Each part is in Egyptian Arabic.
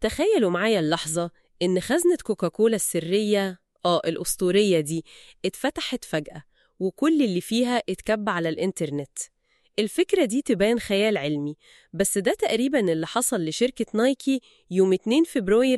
تخيلوا معايا اللحظة إن خزنة كوكاكولا السرية آه الأسطورية دي اتفتحت فجأة وكل اللي فيها اتكب على الإنترنت الفكرة دي تبان خيال علمي بس ده تقريبا اللي حصل لشركة نايكي يوم 2 فبراير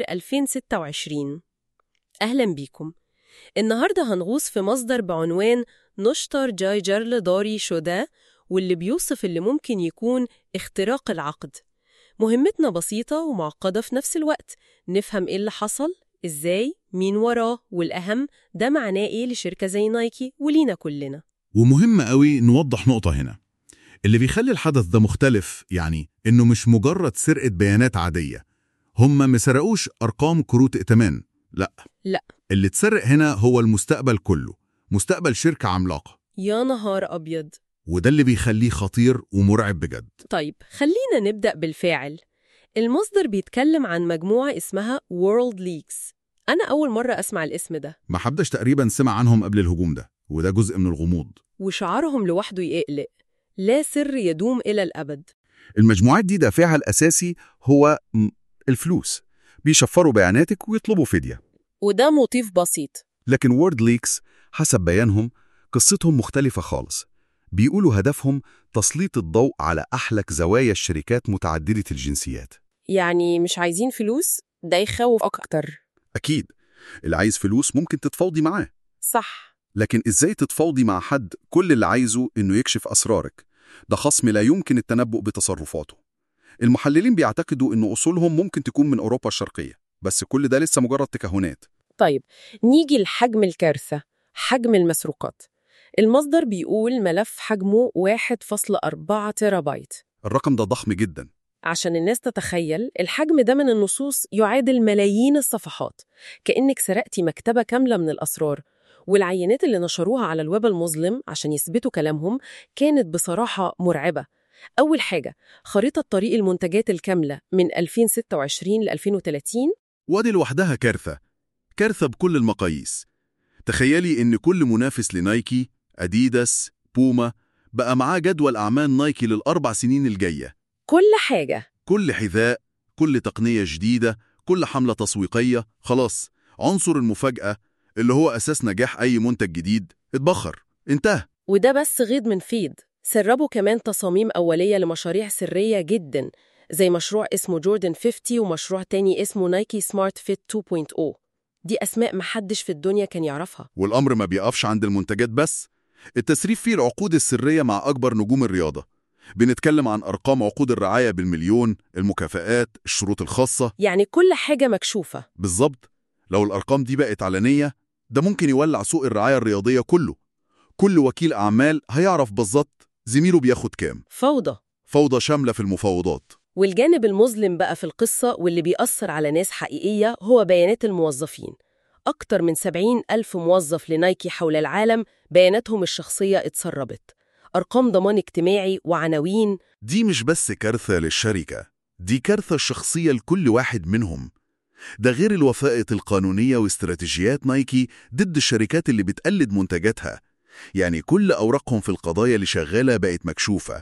2026 أهلا بيكم النهاردة هنغوص في مصدر بعنوان نشطر جاي جارل داري شودا واللي بيوصف اللي ممكن يكون اختراق العقد مهمتنا بسيطة ومعقدة في نفس الوقت نفهم إيه اللي حصل إزاي مين وراه والأهم ده معناه إيه لشركة زي نايكي ولينا كلنا ومهم قوي نوضح نقطة هنا اللي بيخلي الحدث ده مختلف يعني إنه مش مجرد سرقة بيانات عادية هم ما سرقوش أرقام كروت ائتمان لا لا. اللي اتسرق هنا هو المستقبل كله مستقبل شركة عملاقة يا نهار أبيض وده اللي بيخليه خطير ومرعب بجد طيب خلينا نبدأ بالفاعل المصدر بيتكلم عن مجموعة اسمها World Leaks أنا أول مرة أسمع الاسم ده ما حدش تقريبا سمع عنهم قبل الهجوم ده وده جزء من الغموض وشعارهم لوحده يقلق لا سر يدوم إلى الأبد المجموعات دي دافعها الأساسي هو م، الفلوس بيشفروا بياناتك ويطلبوا فدية وده موتيف بسيط لكن وورد ليكس حسب بيانهم قصتهم مختلفة خالص بيقولوا هدفهم تسليط الضوء على أحلك زوايا الشركات متعددة الجنسيات يعني مش عايزين فلوس ده يخوف أكتر أكيد اللي عايز فلوس ممكن تتفاوضي معاه صح لكن إزاي تتفاوضي مع حد كل اللي عايزه إنه يكشف أسرارك ده خصم لا يمكن التنبؤ بتصرفاته المحللين بيعتقدوا إن أصولهم ممكن تكون من أوروبا الشرقية بس كل ده لسه مجرد تكهنات طيب نيجي لحجم الكارثة حجم المسروقات المصدر بيقول ملف حجمه 1.4 تيرابايت الرقم ده ضخم جدا عشان الناس تتخيل الحجم ده من النصوص يعادل ملايين الصفحات كأنك سرقتي مكتبة كاملة من الأسرار والعينات اللي نشروها على الويب المظلم عشان يثبتوا كلامهم كانت بصراحة مرعبة أول حاجة خريطة طريق المنتجات الكاملة من 2026 ل 2030 ودي لوحدها كارثة كارثة بكل المقاييس تخيلي إن كل منافس لنايكي أديداس بوما بقى معاه جدول أعمال نايكي للأربع سنين الجاية كل حاجة كل حذاء كل تقنية جديدة كل حملة تسويقية خلاص عنصر المفاجأة اللي هو أساس نجاح أي منتج جديد اتبخر انتهى وده بس غيض من فيض سربوا كمان تصاميم أولية لمشاريع سرية جدا زي مشروع اسمه جوردن 50 ومشروع تاني اسمه نايكي سمارت فيت 2.0 دي أسماء محدش في الدنيا كان يعرفها والأمر ما بيقفش عند المنتجات بس التسريب فيه العقود السرية مع أكبر نجوم الرياضة بنتكلم عن أرقام عقود الرعاية بالمليون المكافآت الشروط الخاصة يعني كل حاجة مكشوفة بالظبط لو الأرقام دي بقت علنية ده ممكن يولع سوق الرعاية الرياضية كله كل وكيل أعمال هيعرف بالظبط زميله بياخد كام فوضى فوضى شاملة في المفاوضات والجانب المظلم بقى في القصة واللي بيأثر على ناس حقيقية هو بيانات الموظفين أكتر من 70 ألف موظف لنايكي حول العالم بياناتهم الشخصية اتسربت أرقام ضمان اجتماعي وعناوين دي مش بس كارثة للشركة دي كارثة شخصية لكل واحد منهم ده غير الوثائق القانونية واستراتيجيات نايكي ضد الشركات اللي بتقلد منتجاتها يعني كل أوراقهم في القضايا اللي شغالة بقت مكشوفة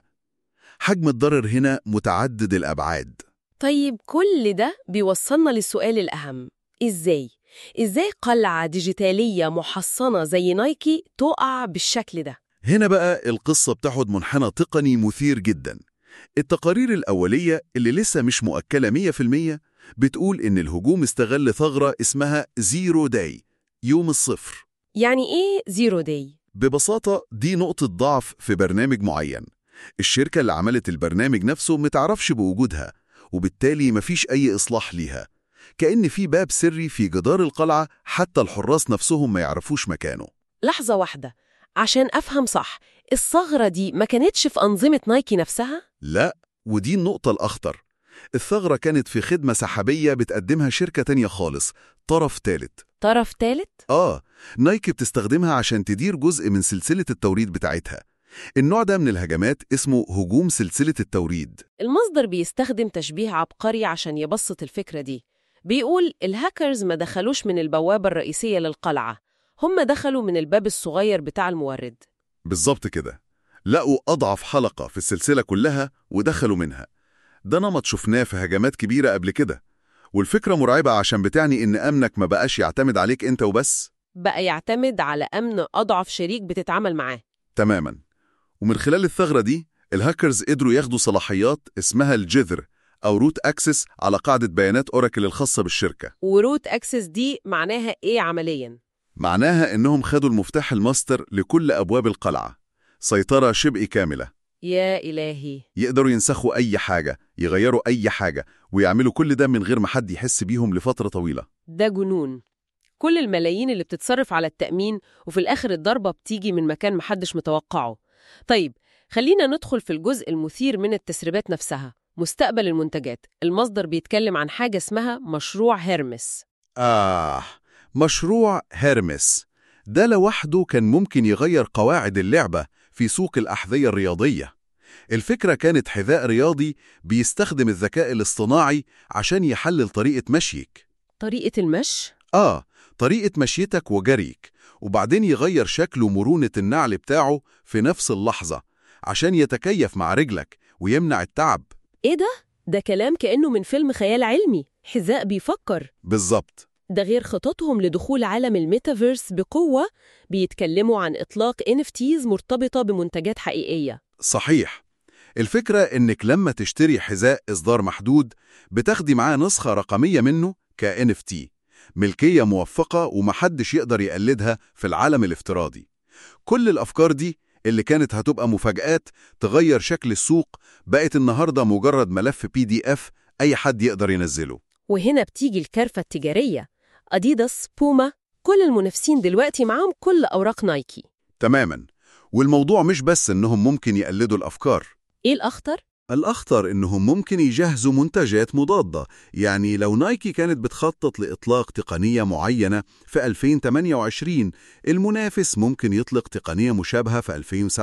حجم الضرر هنا متعدد الأبعاد طيب كل ده بيوصلنا للسؤال الأهم إزاي؟ إزاي قلعة ديجيتالية محصنة زي نايكي تقع بالشكل ده؟ هنا بقى القصة بتاخد منحنى تقني مثير جدا التقارير الأولية اللي لسه مش مؤكلة 100% بتقول إن الهجوم استغل ثغرة اسمها زيرو داي يوم الصفر يعني إيه زيرو داي؟ ببساطة دي نقطة ضعف في برنامج معين الشركة اللي عملت البرنامج نفسه متعرفش بوجودها وبالتالي مفيش أي إصلاح ليها كأن في باب سري في جدار القلعة حتى الحراس نفسهم ما يعرفوش مكانه لحظة واحدة عشان أفهم صح الثغرة دي ما كانتش في أنظمة نايكي نفسها؟ لا ودي النقطة الأخطر الثغرة كانت في خدمة سحابية بتقدمها شركة تانية خالص طرف تالت طرف تالت؟ آه نايكي بتستخدمها عشان تدير جزء من سلسلة التوريد بتاعتها النوع ده من الهجمات اسمه هجوم سلسلة التوريد المصدر بيستخدم تشبيه عبقري عشان يبسط الفكرة دي بيقول الهاكرز ما دخلوش من البوابة الرئيسية للقلعة هم دخلوا من الباب الصغير بتاع المورد بالظبط كده لقوا أضعف حلقة في السلسلة كلها ودخلوا منها ده نمط شفناه في هجمات كبيرة قبل كده والفكرة مرعبة عشان بتعني إن أمنك ما بقاش يعتمد عليك أنت وبس بقى يعتمد على أمن أضعف شريك بتتعامل معاه تماما ومن خلال الثغرة دي الهاكرز قدروا ياخدوا صلاحيات اسمها الجذر أو روت أكسس على قاعدة بيانات أوراكل الخاصة بالشركة وروت أكسس دي معناها إيه عملياً؟ معناها إنهم خدوا المفتاح الماستر لكل أبواب القلعة سيطرة شبه كاملة يا إلهي يقدروا ينسخوا أي حاجة يغيروا أي حاجة ويعملوا كل ده من غير ما حد يحس بيهم لفترة طويلة ده جنون كل الملايين اللي بتتصرف على التأمين وفي الآخر الضربة بتيجي من مكان محدش متوقعه طيب خلينا ندخل في الجزء المثير من التسريبات نفسها مستقبل المنتجات المصدر بيتكلم عن حاجة اسمها مشروع هيرمس آه مشروع هيرمس ده لوحده كان ممكن يغير قواعد اللعبة في سوق الأحذية الرياضية الفكرة كانت حذاء رياضي بيستخدم الذكاء الاصطناعي عشان يحلل طريقة مشيك طريقة المشي آه طريقة مشيتك وجريك وبعدين يغير شكل ومرونة النعل بتاعه في نفس اللحظة عشان يتكيف مع رجلك ويمنع التعب إيه ده؟ ده كلام كأنه من فيلم خيال علمي حذاء بيفكر بالظبط ده غير خططهم لدخول عالم الميتافيرس بقوة بيتكلموا عن إطلاق NFTs مرتبطة بمنتجات حقيقية صحيح الفكرة إنك لما تشتري حذاء إصدار محدود بتاخدي معاه نسخة رقمية منه ك NFT ملكية موفقة ومحدش يقدر يقلدها في العالم الافتراضي كل الأفكار دي اللي كانت هتبقى مفاجآت تغير شكل السوق بقت النهاردة مجرد ملف بي دي اف أي حد يقدر ينزله وهنا بتيجي الكرفة التجارية أديداس بوما كل المنافسين دلوقتي معاهم كل أوراق نايكي تماما والموضوع مش بس إنهم ممكن يقلدوا الأفكار إيه الأخطر؟ الأخطر إنهم ممكن يجهزوا منتجات مضادة يعني لو نايكي كانت بتخطط لإطلاق تقنية معينة في 2028 المنافس ممكن يطلق تقنية مشابهة في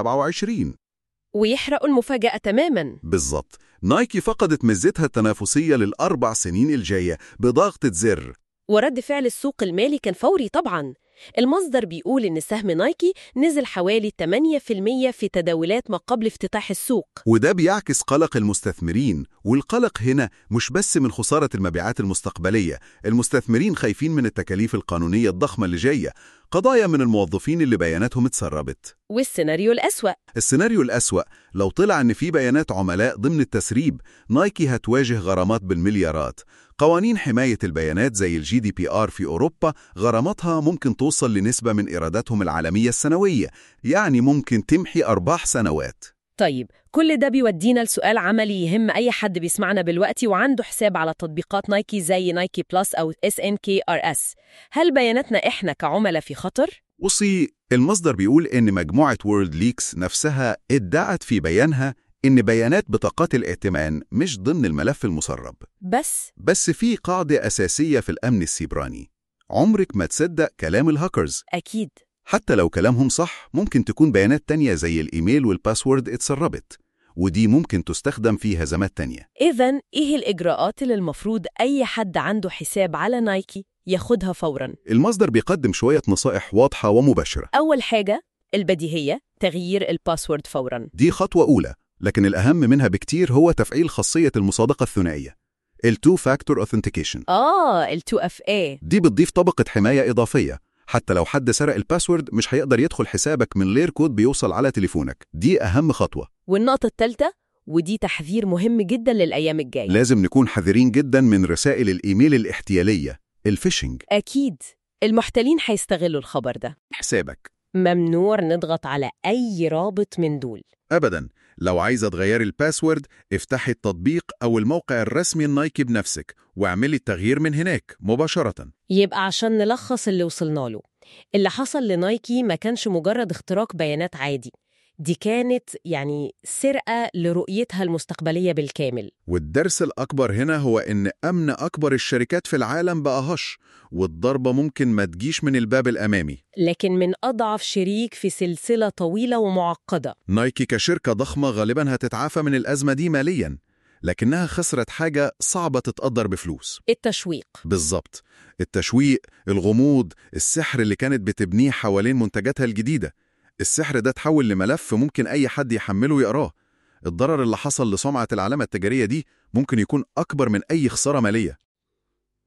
2027 ويحرقوا المفاجأة تماماً بالظبط نايكي فقدت ميزتها التنافسية للأربع سنين الجاية بضغطة زر ورد فعل السوق المالي كان فوري طبعاً المصدر بيقول إن سهم نايكي نزل حوالي 8% في تداولات ما قبل افتتاح السوق وده بيعكس قلق المستثمرين والقلق هنا مش بس من خسارة المبيعات المستقبلية المستثمرين خايفين من التكاليف القانونية الضخمة اللي جاية قضايا من الموظفين اللي بياناتهم اتسربت والسيناريو الأسوأ السيناريو الأسوأ لو طلع إن في بيانات عملاء ضمن التسريب نايكي هتواجه غرامات بالمليارات قوانين حماية البيانات زي الجي دي بي آر في أوروبا غراماتها ممكن توصل لنسبة من إيراداتهم العالمية السنوية يعني ممكن تمحي أرباح سنوات طيب كل ده بيودينا لسؤال عملي يهم أي حد بيسمعنا دلوقتي وعنده حساب على تطبيقات نايكي زي نايكي بلس أو SNKRS هل بياناتنا إحنا كعملاء في خطر؟ وصي المصدر بيقول إن مجموعة وورلد ليكس نفسها ادعت في بيانها إن بيانات بطاقات الائتمان مش ضمن الملف المسرب بس بس في قاعدة أساسية في الأمن السيبراني عمرك ما تصدق كلام الهاكرز أكيد حتى لو كلامهم صح ممكن تكون بيانات تانية زي الإيميل والباسورد اتسربت ودي ممكن تستخدم في هزمات تانية إذا إيه الإجراءات اللي المفروض أي حد عنده حساب على نايكي ياخدها فوراً؟ المصدر بيقدم شوية نصائح واضحة ومباشرة أول حاجة البديهية تغيير الباسورد فوراً دي خطوة أولى لكن الأهم منها بكتير هو تفعيل خاصية المصادقة الثنائية ال Two Factor Authentication آه ال 2FA دي بتضيف طبقة حماية إضافية حتى لو حد سرق الباسورد مش هيقدر يدخل حسابك من غير كود بيوصل على تليفونك دي أهم خطوة والنقطة الثالثة ودي تحذير مهم جدا للأيام الجاية لازم نكون حذرين جدا من رسائل الإيميل الاحتيالية الفيشنج أكيد المحتلين هيستغلوا الخبر ده حسابك ممنوع نضغط على أي رابط من دول أبدا لو عايزة تغيري الباسورد افتحي التطبيق أو الموقع الرسمي النايكي بنفسك واعملي التغيير من هناك مباشرة يبقى عشان نلخص اللي وصلنا له اللي حصل لنايكي ما كانش مجرد اختراق بيانات عادي دي كانت يعني سرقة لرؤيتها المستقبلية بالكامل والدرس الأكبر هنا هو إن أمن أكبر الشركات في العالم بقى هش والضربة ممكن ما تجيش من الباب الأمامي لكن من أضعف شريك في سلسلة طويلة ومعقدة نايكي كشركة ضخمة غالبا هتتعافى من الأزمة دي ماليا لكنها خسرت حاجة صعبة تتقدر بفلوس التشويق بالظبط التشويق الغموض السحر اللي كانت بتبنيه حوالين منتجاتها الجديدة السحر ده تحول لملف ممكن أي حد يحمله ويقراه الضرر اللي حصل لسمعة العلامة التجارية دي ممكن يكون أكبر من أي خسارة مالية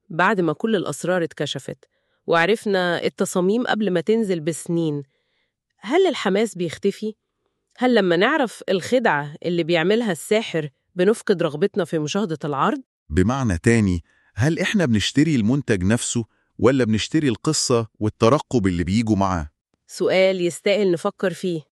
بعد ما كل الأسرار اتكشفت وعرفنا التصاميم قبل ما تنزل بسنين هل الحماس بيختفي؟ هل لما نعرف الخدعة اللي بيعملها الساحر بنفقد رغبتنا في مشاهدة العرض؟ بمعنى تاني هل إحنا بنشتري المنتج نفسه ولا بنشتري القصة والترقب اللي بيجوا معاه؟ سؤال يستاهل نفكر فيه